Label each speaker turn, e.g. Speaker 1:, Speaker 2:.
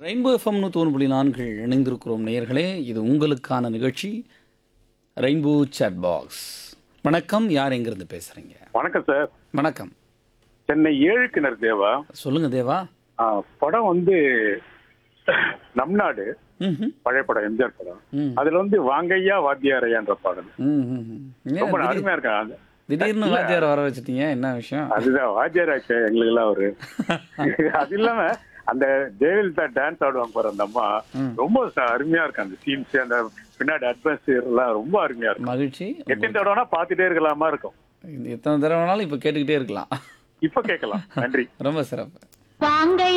Speaker 1: Rainbow FM நூற்றி புள்ளி நான்கு இணைந்திருக்கிறோம் நேயர்களே இது உங்களுக்கான நிகழ்ச்சி ரெயின்போ சேட் பாக்ஸ் வணக்கம் யார் எங்கிருந்து பேசுறீங்க
Speaker 2: வணக்கம் சார்
Speaker 1: வணக்கம்
Speaker 2: சென்னை ஏழு கிணறு தேவா
Speaker 1: சொல்லுங்க தேவா
Speaker 2: ஆ, படம் வந்து நம் நாடு
Speaker 1: ம்ஹும்.
Speaker 2: பழைய படம் எம்ஜிஆர் படம்
Speaker 1: ம்.
Speaker 2: அதுல வந்து வாங்கையா வாத்தியாரையான்ற பாடல்
Speaker 1: ம், ம், ம். ஏன்
Speaker 2: ரொம்ப
Speaker 1: திடீர்-
Speaker 2: அருமையா இருக்காங்க
Speaker 1: திடீர்னு வாத்தியார் வர வச்சிட்டீங்க என்ன விஷயம்
Speaker 2: அதுதான் வாத்தியார் ஆச்சு எங்களுக்கு எல்லாம் அவரு அது இல்லாம அந்த ஜெயலலிதா டான்ஸ் ஆடுவாங்க பாரு அந்த அம்மா ரொம்ப ச- அருமையா இருக்கு அந்த சீன்ஸ் அந்த பின்னாடி அட்மாஸ்பியர் எல்லாம் ரொம்ப அருமையா இருக்கும்
Speaker 1: மகிழ்ச்சி
Speaker 2: எத்தனை தடவைனா பாத்துட்டே இருக்கலாமா இருக்கும்
Speaker 1: இது எத்தனை தடவை வேணாலும் இப்போ கேட்டுக்கிட்டே இருக்கலாம்
Speaker 2: இப்ப கேட்கலாம் நன்றி
Speaker 1: ரொம்ப சிறப்பு
Speaker 3: வாங்கை